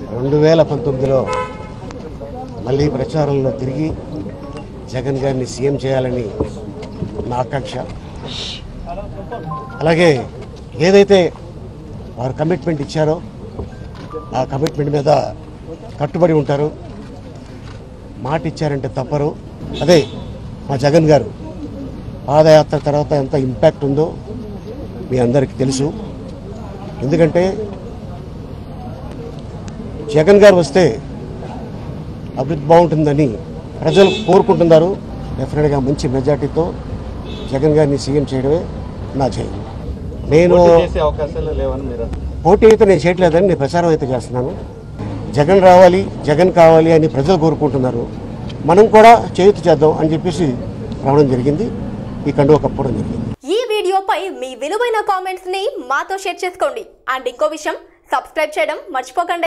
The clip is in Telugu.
రెండు వేల పంతొమ్మిదిలో మళ్ళీ ప్రచారంలో తిరిగి జగన్ గారిని సీఎం చేయాలని నా ఆకాంక్ష అలాగే ఏదైతే వారు కమిట్మెంట్ ఇచ్చారో ఆ కమిట్మెంట్ మీద కట్టుబడి ఉంటారు మాట ఇచ్చారంటే తప్పరు అదే మా జగన్ గారు పాదయాత్ర తర్వాత ఎంత ఇంపాక్ట్ ఉందో మీ అందరికీ తెలుసు ఎందుకంటే జగన్ గారు వస్తే అభివృద్ధి బాగుంటుందని ప్రజలు కోరుకుంటున్నారు డెఫినెట్గా మంచి మెజార్టీతో జగన్ గారిని సీఎం చేయడమే నా జయం నేను పోటీ చేసే అవకాశాలు లేవని మీరు పోటీ అయితే నేను చేయట్లేదని నేను ప్రచారం అయితే చేస్తున్నాను జగన్ రావాలి జగన్ కావాలి అని ప్రజలు కోరుకుంటున్నారు మనం కూడా చేయూత చేద్దాం అని చెప్పేసి రావడం జరిగింది ఈ కండువ కప్పడం జరిగింది ఈ వీడియోపై మీ విలువైన కామెంట్స్ ని మాతో షేర్ చేసుకోండి అండ్ ఇంకో విషయం సబ్స్క్రైబ్ చేయడం మర్చిపోకండి